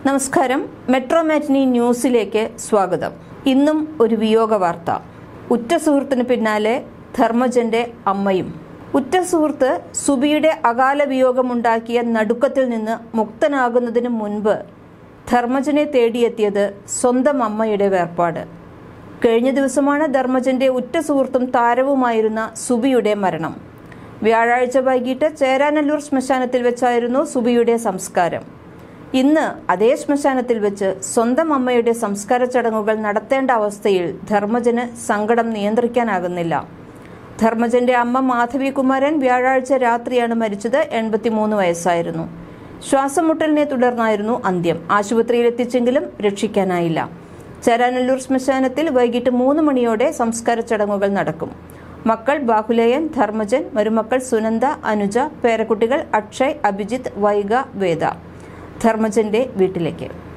നമസ്കാരം മെട്രോ മാറ്റിനി ന്യൂസിലേക്ക് സ്വാഗതം ഇന്നും ഒരു വിയോഗ വാർത്ത ഉറ്റ സുഹൃത്തിന് പിന്നാലെ ധർമ്മജന്റെ അമ്മയും ഉറ്റ സുഹൃത്ത് സുബിയുടെ അകാല വിയോഗമുണ്ടാക്കിയ നടുക്കത്തിൽ നിന്ന് മുക്തനാകുന്നതിന് മുൻപ് ധർമ്മജനെ തേടിയെത്തിയത് സ്വന്തം അമ്മയുടെ വേർപാട് കഴിഞ്ഞ ദിവസമാണ് ധർമ്മജന്റെ ഉറ്റ സുഹൃത്തും താരവുമായിരുന്ന സുബിയുടെ മരണം വ്യാഴാഴ്ച വൈകിട്ട് ചേരാനല്ലൂർ ശ്മശാനത്തിൽ വെച്ചായിരുന്നു സുബിയുടെ സംസ്കാരം ഇന്ന് അതേ ശ്മശാനത്തിൽ വെച്ച് സ്വന്തം അമ്മയുടെ സംസ്കാര ചടങ്ങുകൾ നടത്തേണ്ട അവസ്ഥയിൽ ധർമ്മജന് സങ്കടം നിയന്ത്രിക്കാനാകുന്നില്ല ധർമ്മജന്റെ അമ്മ മാധവി കുമാരൻ വ്യാഴാഴ്ച രാത്രിയാണ് മരിച്ചത് എൺപത്തിമൂന്ന് വയസ്സായിരുന്നു ശ്വാസമുട്ടലിനെ തുടർന്നായിരുന്നു അന്ത്യം ആശുപത്രിയിൽ എത്തിച്ചെങ്കിലും രക്ഷിക്കാനായില്ല ചേരാനല്ലൂർ ശ്മശാനത്തിൽ വൈകിട്ട് മൂന്ന് മണിയോടെ സംസ്കാര ചടങ്ങുകൾ നടക്കും മക്കൾ ബാഹുലേയൻ ധർമ്മജൻ മരുമക്കൾ സുനന്ദ അനുജ പേരക്കുട്ടികൾ അക്ഷയ് അഭിജിത്ത് വൈഗ വേദ ധർമ്മജന്റെ വീട്ടിലേക്ക്